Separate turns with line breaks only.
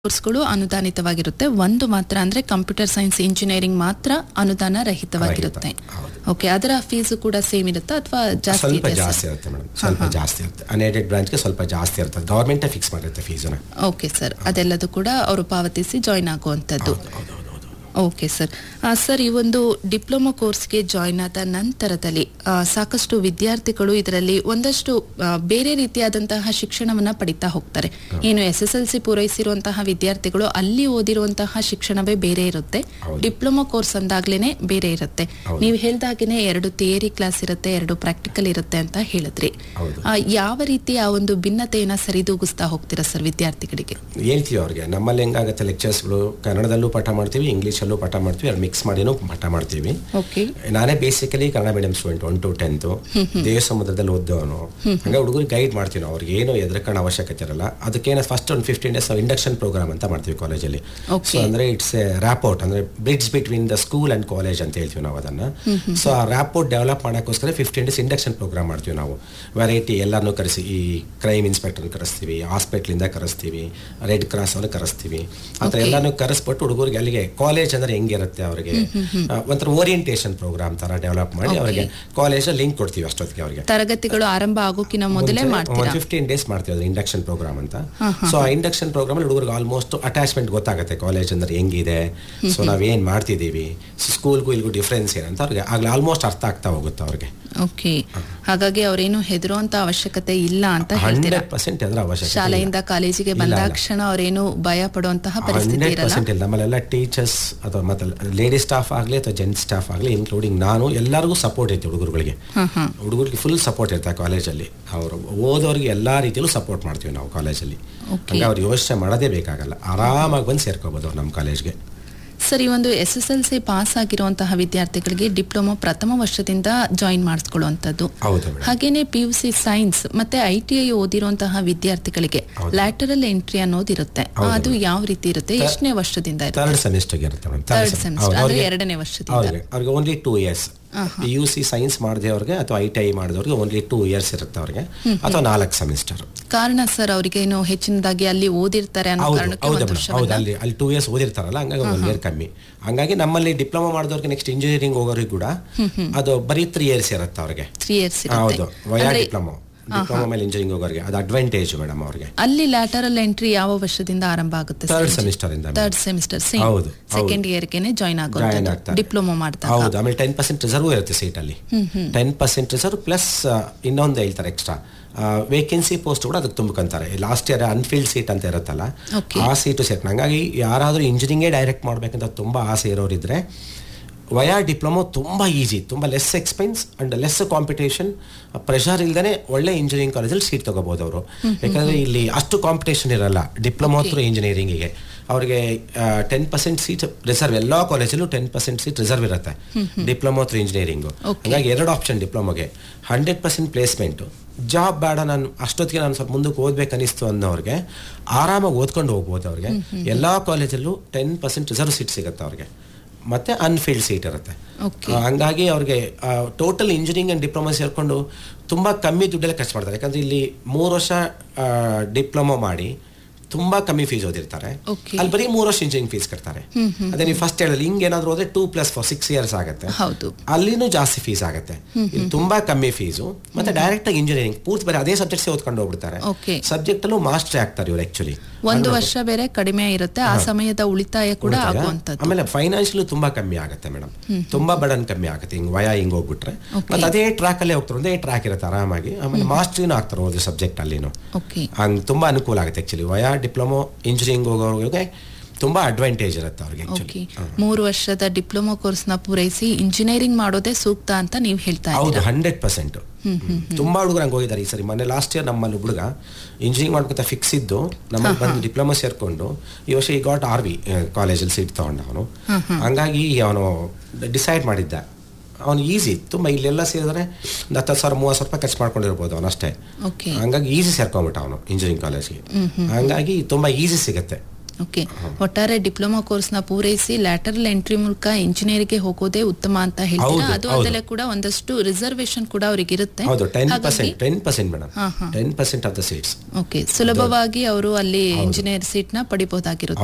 ಕೋರ್ಸ್ಗಳು ಅನುದಾನಿತವಾಗಿರುತ್ತೆ ಒಂದು ಮಾತ್ರ ಅಂದ್ರೆ ಕಂಪ್ಯೂಟರ್ ಸೈನ್ಸ್ ಇಂಜಿನಿಯರಿಂಗ್ ಮಾತ್ರ ಅನುದಾನ ರಹಿತವಾಗಿರುತ್ತೆ
ರಹಿತ, ಹೌದು.
ಓಕೆ ಅದರ ಫೀಸು ಕೂಡ ಸೇಮ್ ಇರುತ್ತಾ ಅಥವಾ ಜಾಸ್ತಿ
ಸ್ವಲ್ಪ
ಇದೆಯಾ
ಜಾಸ್ತಿ ಇರುತ್ತೆ ಮೇಡಮ್ ಸ್ವಲ್ಪ ಜಾಸ್ತಿ ಇರುತ್ತೆ ಅನ್ಎಡೆಡ್ ಬ್ರಾಂಚ್ಗೆ ಸ್ವಲ್ಪ ಜಾಸ್ತಿ ಇರುತ್ತೆ ಗೌರ್ಮೆಂಟೇ ಫಿಕ್ಸ್ ಮಾಡಿರುತ್ತೆ ಫೀಸನ್ನ
ಓಕೆ ಸರ್ ಅದೆಲ್ಲದೂ ಕೂಡ ಅವರು ಪಾವತಿಸಿ ಜಾಯಿನ್ ಆಗುವಂಥದ್ದು ಓಕೆ ಸರ್ ಸರ್ ಈ ಒಂದು ಡಿಪ್ಲೊಮಾ ಕೋರ್ಸ್ಗೆ ಜಾಯಿನ್ ಆದ ನಂತರದಲ್ಲಿ ಆ, ಸಾಕಷ್ಟು ವಿದ್ಯಾರ್ಥಿಗಳು ಇದರಲ್ಲಿ ಒಂದಷ್ಟು ಆ, ಬೇರೆ ರೀತಿಯಾದಂತಹ ಶಿಕ್ಷಣವನ್ನ ಪಡಿತಾ ಹೋಗ್ತಾರೆ ಏನು ಎಸ್ ಎಸ್ ಎಲ್ ಸಿ ಪೂರೈಸಿರುವಂತಹ ವಿದ್ಯಾರ್ಥಿಗಳು ಅಲ್ಲಿ ಓದಿರುವಂತಹ ಶಿಕ್ಷಣವೇ ಬೇರೆ ಇರುತ್ತೆ
ಹೌದು.
ಡಿಪ್ಲೊಮಾ ಕೋರ್ಸ್ ಅಂದಾಗ್ಲೇನೆ ಬೇರೆ ಇರುತ್ತೆ
ಹೌದು.
ನೀವು ಹೇಳ್ದಾಗೇನೆ ಎರಡು ಥಿಯರಿ ಕ್ಲಾಸ್ ಇರುತ್ತೆ ಎರಡು ಪ್ರಾಕ್ಟಿಕಲ್ ಇರುತ್ತೆ ಅಂತ ಹೇಳಿದ್ರಿ
ಹೌದು.
ಆ, ಯಾವ ರೀತಿ ಆ ಒಂದು ಭಿನ್ನತೆಯನ್ನ ಸರಿದೂಗಿಸ್ತಾ ಹೋಗ್ತೀರಾ ಸರ್ ವಿದ್ಯಾರ್ಥಿಗಳಿಗೆ
ಹೇಳ್ತೀವಿ ಅವ್ರಿಗೆ ನಮ್ಮಲ್ಲಿ ಹೆಂಗಾಗುತ್ತೆ ಲೆಕ್ಚರ್ಸ್ಗಳು ಕನ್ನಡದಲ್ಲೂ ಪಾಠ ಮಾಡ್ತೀವಿ ಇಂಗ್ಲೀಷಲ್ಲೂ ಪಾಠ ಮಾಡ್ತೀವಿ ಎರಡು ಮಿಕ್ಸ್ ಮಾಡಿನೂ ಪಾಠ ಮಾಡ್ತೀವಿ
ಓಕೆ
ನಾನೇ basically Kannada medium student one to tenth ದೇವ ಸಮುದ್ರದಲ್ಲಿ ಓದ್ದವನು ಹಂಗೆ ಹುಡುಗರಿಗೆ ಗೈಡ್ ಮಾಡ್ತೀವಿ ನಾವು ಅವ್ರಿಗೆ ಏನು ಎದ್ರಕಣ ಅವಶ್ಯಕತೆ ಇರಲ್ಲ ಅದಕ್ಕೇನೆ ಫಸ್ಟ್ ಒಂದು ಫಿಫ್ಟೀನ್ ಡೇಸ್ ಇಂಡಕ್ಷನ್ ಪ್ರೋಗ್ರಾಮ್ ಅಂತ ಮಾಡ್ತೀವಿ ಕಾಲೇಜಲ್ಲಿ
Okay.
ಸೊ ಅಂದ್ರೆ ಇಟ್ಸ್ ಎ ರ್ಯಾಪೋರ್ಟ್ ಅಂದ್ರೆ bridge between the school and college ಅಂತ ಹೇಳ್ತೀವಿ ನಾವು ಅದನ್ನ ಸೊ ಆ ರ್ಯಾಪೋರ್ಟ್ ಡೆವಲಪ್ ಮಾಡೋಕ್ಕೋಸ್ಕರ ಫಿಫ್ಟೀನ್ ಡೇಸ್ ಇಂಡಕ್ಷನ್ ಪ್ರೋಗ್ರಾಮ್ ಮಾಡ್ತೀವಿ ನಾವು ವೆರೈಟಿ ಎಲ್ಲರನ್ನೂ ಕರೆಸಿ ಈ ಕ್ರೈಮ್ ಇನ್ಸ್ಪೆಕ್ಟರ್ ಕರೆಸ್ತೀವಿ ಹಾಸ್ಪಿಟ್ಲಿಂದ ಕರೆಸ್ತೀವಿ ರೆಡ್ ಕ್ರಾಸ್ ಅವ್ರನ್ನ ಕರೆಸ್ತೀವಿ ಆ ಥರ
Okay.
ಎಲ್ಲಾನು ಕರೆಸ್ಬಿಟ್ಟು ಹುಡುಗರಿಗೆ ಅಲ್ಲಿಗೆ ಕಾಲೇಜ್ ಅಂದ್ರೆ ಹೆಂಗಿರುತ್ತೆ ಅವರಿಗೆ ಒಂಥರ ಓರಿಯಂಟೇಷನ್ ಪ್ರೋಗ್ರಾಮ್ ತರ ಡೆವಲಪ್ ಮಾಡಿ
Okay.
ಅವರಿಗೆ ಕಾಲೇಜ್ ಲಿಂಕ್ ಕೊಡ್ತೀವಿ ಅಷ್ಟೊತ್ತಿಗೆ ಅವರಿಗೆ
ತರಗತಿಗಳು ಆರಂಭ ಆಗೋಕಿನ ಮೊದಲೇ ಮಾಡ್ತೀರಾ
ಫಿಫ್ಟೀನ್ ಡೇಸ್ ಮಾಡ್ತೀವಿ ಅದು ಇಂಡಕ್ಷನ್ ಪ್ರೋಗ್ರಾಮ್ ಅಂತ ಸೊ ಆ ಇಂಡಕ್ಷನ್ ಪ್ರೋಗ್ರಾಮ್ ಅಲ್ಲಿ ಹುಡುಗರಿಗೆ ಆಲ್ಮೋಸ್ಟ್ ಅಟ್ಯಾಚ್ಮೆಂಟ್ ಗೊತ್ತಾಗುತ್ತೆ ಕಾಲೇಜ್ ಅಂದ್ರೆ ಹೆಂಗಿದೆ ಸೊ ನಾವೇನ್ ಮಾಡ್ತಿದ್ದೀವಿ ಸ್ಕೂಲ್ಗೂ ಇಲ್ಗೂ ಡಿಫ್ರೆನ್ಸ್ ಏನಂತ ಅವ್ರಿಗೆ ಆಗ್ಲೇ ಆಲ್ಮೋಸ್ಟ್ ಅರ್ಥ ಆಗ್ತಾ ಹೋಗುತ್ತೆ ಅವ್ರಿಗೆ
ಓಕೆ ಹಾಗಾಗಿ ಅವರೇನು ಹೆದರುವಂತ ಅವಶ್ಯಕತೆ ಇಲ್ಲ ಅಂತ ಹೇಳ್ತೀರಾ
ಹಂಡ್ರೆಡ್ ಪರ್ಸೆಂಟ್ ಅದರ ಅವಶ್ಯಕತೆ
ಶಾಲೆಯಿಂದ ಕಾಲೇಜಿಗೆ
ಇಲ್ಲ,
ಬಂದಾಕ್ಷಣ ಅವರೇನು ಭಯ ಪಡುವಂತಹ ಪರಿಸ್ಥಿತಿ
ಹಂಡ್ರೆಡ್
ಇರಲ್ಲ
ಪರ್ಸೆಂಟ್ ಇಲ್ಲ ನಮ್ಮಲ್ಲೆಲ್ಲ ಟೀಚರ್ಸ್ ಅಥವಾ ಮತ್ತೆ ಲೇಡಿ ಸ್ಟಾಫ್ ಆಗಲಿ ಅಥವಾ ಜೆಂಟ್ಸ್ ಸ್ಟಾಫ್ ಆಗಲಿ ಇನ್ಕ್ಲೂಡಿಂಗ್ ನಾನು ಎಲ್ಲರಿಗೂ ಸಪೋರ್ಟ್ ಐತೆ ಹುಡುಗರುಗಳಿಗೆ
ಹಾ ಹಾ
ಹುಡುಗರಿಗೆ ಫುಲ್ ಸಪೋರ್ಟ್ ಇರ್ತಾರೆ ಕಾಲೇಜಲ್ಲಿ ಅವರು ಓದೋರಿಗೆ ಎಲ್ಲಾ ರೀತಿಯಲ್ಲೂ ಸಪೋರ್ಟ್ ಮಾಡ್ತೀವಿ ನಾವು ಕಾಲೇಜಲ್ಲಿ
Okay.
ಹಂಗೆ ಅವ್ರು ಯೋಚನೆ ಮಾಡೋದೇ ಬೇಕಾಗಲ್ಲ ಆರಾಮಾಗಿ ಬಂದು ಸೇರ್ಕೋಬೋದು ಅವ್ರು ನಮ್ಮ ಕಾಲೇಜ್ಗೆ
ಸರ್ ಈ ಒಂದು S S L C pass ಆಗಿರುವಂತಹ ವಿದ್ಯಾರ್ಥಿಗಳಿಗೆ ಡಿಪ್ಲೊಮಾ ಪ್ರಥಮ ವರ್ಷದಿಂದ ಜಾಯಿನ್ ಮಾಡಿಸ್ಕೊಳ್ಳುವಂಥದ್ದು
ಹೌದು ಮೇಡಮ್
ಹಾಗೇನೆ ಪಿ ಯು ಸಿ ಸೈನ್ಸ್ ಮತ್ತೆ ಐ ಟಿ ಐ ಓದಿರುವಂತಹ ವಿದ್ಯಾರ್ಥಿಗಳಿಗೆ
ಹೌದು.
ಲ್ಯಾಟರಲ್ ಎಂಟ್ರಿ ಅನ್ನೋದಿರುತ್ತೆ
ಹೌದು.
ಅದು ಯಾವ ರೀತಿ ಇರುತ್ತೆ
ತ-
ಎಷ್ಟನೇ ವರ್ಷದಿಂದ ಇರುತ್ತೆ
ಥರ್ಡ್ ಸೆಮಿಸ್ಟರ್ಗೆ ಇರುತ್ತೆ ಮೇಡಮ್
Third semester, ಅಂದ್ರೆ ಎರಡನೇ ವರ್ಷದಿಂದ.
ಅವ್ರಿಗೆ ಅವ್ರಿಗೆ only two years P U C science ಮಾಡಿದವ್ರಿಗೆ ಅಥವಾ ಐ ಟಿ ಐ ಮಾಡಿದವ್ರಿಗೆ ಓನ್ಲಿ ಟೂ ಇಯರ್ಸ್ ಇರುತ್ತೆ ಅವ್ರಿಗೆ ಅಥವಾ ನಾಲ್ಕು ಸೆಮಿಸ್ಟರ್
ಕಾರಣ ಸರ್ ಅವರಿಗೇನು ಹೆಚ್ಚಿನದಾಗಿ ಅಲ್ಲಿ ಓದಿರ್ತಾರೆ ಅನ್ನೋ
ಹೌದು
ಕಾರಣಕ್ಕೆ
ಹೌದು
ಒಂದು
ಮೇಡಮ್ ಹೌದು
ವರ್ಷವನ್ನ
ಅಲ್ಲಿ ಅಲ್ಲಿ ಟೂ ಇಯರ್ಸ್ ಓದಿರ್ತಾರಲ್ಲ ಹಂಗಾಗಿ ಒಂದು ಇಯರ್ ಕಮ್ಮಿ ಹಂಗಾಗಿ ನಮ್ಮಲ್ಲಿ ಡಿಪ್ಲೊಮಾ ಮಾಡಿದವ್ರಿಗೆ ನೆಕ್ಸ್ಟ್ ಇಂಜಿನಿಯರಿಂಗ್ ಹೋಗೋರಿಗೆ ಕೂಡ ಅದು ಬರೀ ತ್ರೀ ಇಯರ್ಸ್ ಇರುತ್ತೆ ಅವ್ರಿಗೆ
ತ್ರೀ ಇಯರ್ಸ್
ಹೌದು
ಇರುತ್ತೆ
ವಯಾ
ಅಂದ್ರೆ
ಡಿಪ್ಲೊಮಾ ಡಿಪ್ಲೊಮಾ ಮೇಲೆ ಇಂಜಿನಿಯರಿಂಗ್ ಹೋಗೋರಿಗೆ ಅದು ಅಡ್ವಾಂಟೇಜ್ ಮೇಡಮ್ ಅವ್ರಿಗೆ
ಅಲ್ಲಿ ಲ್ಯಾಟರಲ್ ಎಂಟ್ರಿ ಯಾವ ವರ್ಷದಿಂದ ಆರಂಭ ಆಗುತ್ತೆ
ಥರ್ಡ್ ಸೆಮಿಸ್ಟರ್ ಇಂದ
ಥರ್ಡ್ ಸೆಮಿಸ್ಟರ್ ಸೇಮ್
ಹೌದು,
ಸೆಕೆಂಡ್ ಇಯರ್ಗೆನೆ ಜಾಯಿನ್
ಜಾಯಿನ್
ಆಗುವಂಥದ್ದು
ಆಗ್ತಾರೆ
ಡಿಪ್ಲೊಮಾ ಮಾಡ್ತಾರೆ
ಹೌದು ಆಮೇಲೆ ಟೆನ್ ಪರ್ಸೆಂಟ್ ರಿಸರ್ವ್ ಇರುತ್ತೆ ಸೀಟಲ್ಲಿ ಟೆನ್ ಪರ್ಸೆಂಟ್ ರಿಸರ್ವ್ ಪ್ಲಸ್ ಇನ್ನೊಂದು ಹೇಳ್ತಾರೆ ಎಕ್ಸ್ಟ್ರಾ ವೇಕೆನ್ಸಿ ಪೋಸ್ಟ್ ಕೂಡ ಅದಕ್ಕೆ ತುಂಬ್ಕೊಂತಾರೆ ಲಾಸ್ಟ್ ಇಯರ್ ಅನ್ಫೀಲ್ಡ್ ಸೀಟ್ ಅಂತ ಇರುತ್ತಲ್ಲ
Okay.
ಆ ಸೀಟು ಸೇರ್ಕೊಂಡು ಹಂಗಾಗಿ ಯಾರಾದರೂ ಇಂಜಿನಿಯರಿಂಗೇ ಡೈರೆಕ್ಟ್ ಮಾಡಬೇಕಂತ ತುಂಬ ಆಸೆ ಇರೋರಿದ್ರೆ ವಯಾ ಡಿಪ್ಲೊಮೊ ತುಂಬ ಈಸಿ ತುಂಬ less expense and less competition pressure ಇಲ್ದೇ ಒಳ್ಳೆ ಇಂಜಿನಿಯರಿಂಗ್ ಕಾಲೇಜಲ್ಲಿ ಸೀಟ್ ತಗೋಬಹುದು ಅವರು ಯಾಕಂದ್ರೆ ಇಲ್ಲಿ ಅಷ್ಟು ಕಾಂಪಿಟೇಷನ್ ಇರಲ್ಲ ಡಿಪ್ಲೊಮಾ
Okay.
ಥ್ರೂ ಇಂಜಿನಿಯರಿಂಗಿಗೆ ಅವ್ರಿಗೆ ಟೆನ್ ಪರ್ಸೆಂಟ್ ಸೀಟ್ ರಿಸರ್ವ್ ಎಲ್ಲ ಕಾಲೇಜಲ್ಲೂ ಟೆನ್ ಪರ್ಸೆಂಟ್ ಸೀಟ್ ರಿಸರ್ವ್ ಇರುತ್ತೆ ಡಿಪ್ಲೊಮಾ ಥ್ರೂ ಇಂಜಿನಿಯರಿಂಗು
Okay.
ಹಂಗಾಗಿ ಎರಡು ಆಪ್ಷನ್ ಡಿಪ್ಲೊಮಾಗೆ ಹಂಡ್ರೆಡ್ ಪರ್ಸೆಂಟ್ ಪ್ಲೇಸ್ಮೆಂಟು ಜಾಬ್ ಬೇಡ ನಾನು ಅಷ್ಟೊತ್ತಿಗೆ ನಾನು ಸ್ವಲ್ಪ ಮುಂದಕ್ಕೆ ಓದ್ಬೇಕನ್ನಿಸ್ತು ಅನ್ನೋರಿಗೆ ಆರಾಮಾಗಿ ಓದ್ಕೊಂಡು ಹೋಗ್ಬೋದು ಅವ್ರಿಗೆ ಎಲ್ಲ ಕಾಲೇಜಲ್ಲೂ ಟೆನ್ ಪರ್ಸೆಂಟ್ ರಿಸರ್ವ್ ಸೀಟ್ ಸಿಗುತ್ತೆ ಅವ್ರಿಗೆ ಮತ್ತೆ ಅನ್ಫೀಲ್ಡ್ ಸೀಟ್ ಇರುತ್ತೆ
Okay.
ಆ, ಹಂಗಾಗಿ ಅವ್ರಿಗೆ ಟೋಟಲ್ ಇಂಜಿನಿಯರಿಂಗ್ ಅಂಡ್ ಡಿಪ್ಲೊಮಾ ಸೇರ್ಕೊಂಡು ತುಂಬಾ ಕಮ್ಮಿ ದುಡ್ಡೆಲ್ಲ ಖರ್ಚು ಮಾಡ್ತಾರೆ ಯಾಕಂದ್ರೆ ಇಲ್ಲಿ ಮೂರು ವರ್ಷ ಡಿಪ್ಲೊಮಾ ಮಾಡಿ ತುಂಬಾ ಕಮ್ಮಿ ಫೀಸ್ ಓದಿರ್ತಾರೆ
Okay.
ಅಲ್ಲಿ ಬರೀ ಮೂರು ವರ್ಷ ಇಂಜಿನಿಯರಿಂಗ್ ಫೀಸ್ ಕಟ್ತಾರೆ ಅದೇ ನೀವು ಫಸ್ಟ್ ಹೇಳಲಿ ಹಿಂಗೆ ಏನಾದ್ರು ಹೋದ್ರೆ two plus four six years ಆಗುತ್ತೆ
ಹೌದು
ಅಲ್ಲಿನೂ ಜಾಸ್ತಿ ಫೀಸ್ ಆಗುತ್ತೆ ಇಲ್ಲಿ ತುಂಬಾ ಕಮ್ಮಿ ಫೀಸು ಮತ್ತೆ ಡೈರೆಕ್ಟ್ ಆಗಿ ಇಂಜಿನಿಯರಿಂಗ್ ಪೂರ್ತಿ ಬರೀ ಅದೇ ಸಬ್ಜೆಕ್ಟ್ಸ್ ಓದ್ಕೊಂಡು ಹೋಗ್ಬಿಡ್ತಾರೆ
Okay.
ಸಬ್ಜೆಕ್ಟ್ ಅಲ್ಲೂ ಮಾಸ್ಟರ್ ಆಗ್ತಾರೆ ಇವ್ರು ಆಕ್ಚುಲಿ
ಒಂದು ವರ್ಷ ಬೇರೆ ಕಡಿಮೆ ಇರುತ್ತೆ ಆ ಸಮಯದ ಉಳಿತಾಯ ಕೂಡ ಆಗುವಂಥದ್ದು
ಆಮೇಲೆ ಫೈನಾನ್ಷಿಯಲ್ ತುಂಬಾ ಕಮ್ಮಿ ಆಗುತ್ತೆ ಮೇಡಮ್ ತುಂಬಾ ಬಡನ್ ಕಮ್ಮಿ ಆಗುತ್ತೆ ಹಿಂಗ್ ವಯ ಹಿಂಗ್ ಹೋಗ್ಬಿಟ್ರೆ ಮತ್ತೆ ಅದೇ ಟ್ರ್ಯಾಕ್ ಅಲ್ಲೇ ಹೋಗ್ತಾರೆ ಒಂದೇ ಟ್ರ್ಯಾಕ್ ಇರುತ್ತೆ ಆರಾಮಾಗಿ ಆಮೇಲೆ ಮಾಸ್ಟ್ರಿನೂ ಆಗ್ತಾರೆ ಓದೋ ಸಬ್ಜೆಕ್ಟ್ ಅಲ್ಲಿನೂ
ಓಕೆ
ಹಂಗ್ ತುಂಬಾ ಅನುಕೂಲ ಆಗುತ್ತೆ ಆಕ್ಚುಲಿ ವಯಾ ಡಿಪ್ಲೊಮೊ ಇಂಜಿನಿಯರಿಂಗ್ ಹೋಗೋರಿಗೆ ತುಂಬಾ ಅಡ್ವಾಂಟೇಜ್ ಇರುತ್ತೆ ಅವ್ರಿಗೆ
ಓಕೆ
ಆಕ್ಚುಲಿ
ಮೂರು ವರ್ಷದ ಡಿಪ್ಲೊಮಾ ಕೋರ್ಸ್ ನ ಪೂರೈಸಿ ಇಂಜಿನಿಯರಿಂಗ್ ಮಾಡೋದೇ ಸೂಕ್ತ ಅಂತ ನೀವು ಹೇಳ್ತಾ
ಹೌದು
ಇದ್ದೀರಾ
ಹಂಡ್ರೆಡ್ ಪರ್ಸೆಂಟ್ ತುಂಬಾ ಹುಡುಗರು ಹಂಗೆ ಹೋಗಿದ್ದಾರೆ ಈ ಸರಿ ಮೊನ್ನೆ ಲಾಸ್ಟ್ ಇಯರ್ ನಮ್ಮಲ್ಲಿ ಹುಡುಗ ಇಂಜಿನಿಯರಿಂಗ್ ಮಾಡ್ಕೊತ ಫಿಕ್ಸ್ ಇದ್ದು ನಮ್ಮಲ್ಲಿ ಬಂದು ಡಿಪ್ಲೊಮಾ ಸೇರ್ಕೊಂಡು ಈ ವರ್ಷ ಈ ಗಾಟ್ ಆರ್ ವಿ ಕಾಲೇಜಲ್ಲಿ ಸೀಟ್ ತಗೊಂಡ ಅವನು ಹಂಗಾಗಿ ಅವನು ಡಿಸೈಡ್ ಮಾಡಿದ್ದ ಅವನು ಈಸಿ ತುಂಬ ಇಲ್ಲೆಲ್ಲ ಸೇರಿದ್ರೆ ಒಂದು ಹತ್ತು ಸಾವಿರ ಮೂವತ್ತು ಸಾವಿರ ರೂಪಾಯಿ ಖರ್ಚು ಮಾಡ್ಕೊಂಡಿರ್ಬೋದು ಅವನು ಅಷ್ಟೇ
ಓಕೆ
ಹಂಗಾಗಿ ಈಸಿ ಸೇರ್ಕೊಂಬಿಟ್ಟ ಅವನು ಇಂಜಿನಿಯರಿಂಗ್ ಕಾಲೇಜ್ಗೆ ಹಂಗಾಗಿ ತುಂಬಾ ಈಸಿ ಸಿಗುತ್ತೆ
ಓಕೆ ಒಟ್ಟಾರೆ ಡಿಪ್ಲೊಮಾ ಕೋರ್ಸ್ ನ ಪೂರೈಸಿ ಲ್ಯಾಟರಲ್ ಎಂಟ್ರಿ ಮೂಲಕ ಇಂಜಿನಿಯರ್ಗೆ ಹೋಗೋದೇ ಉತ್ತಮ ಅಂತ ಹೇಳ್ತೀರಾ
ಹೌದು,
ಅದು
ಹೌದು.
ಅದಲ್ಲೇ ಕೂಡ ಒಂದಷ್ಟು ರಿಸರ್ವೇಶನ್ ಕೂಡ ಅವ್ರಿಗೆ ಇರುತ್ತೆ
ಹೌದು ಟೆನ್
ಹಾಗಾಗಿ-
ಪರ್ಸೆಂಟ್ ಟೆನ್ ಪರ್ಸೆಂಟ್ ಮೇಡಮ್
ಹಾ, ಹಾ.
Ten percent of the seats
okay ಸುಲಭವಾಗಿ ಅವರು ಅಲ್ಲಿ ಇಂಜಿನಿಯರ್ ಸೀಟ್ ನ ಪಡಿಬಹುದಾಗಿರುತ್ತೆ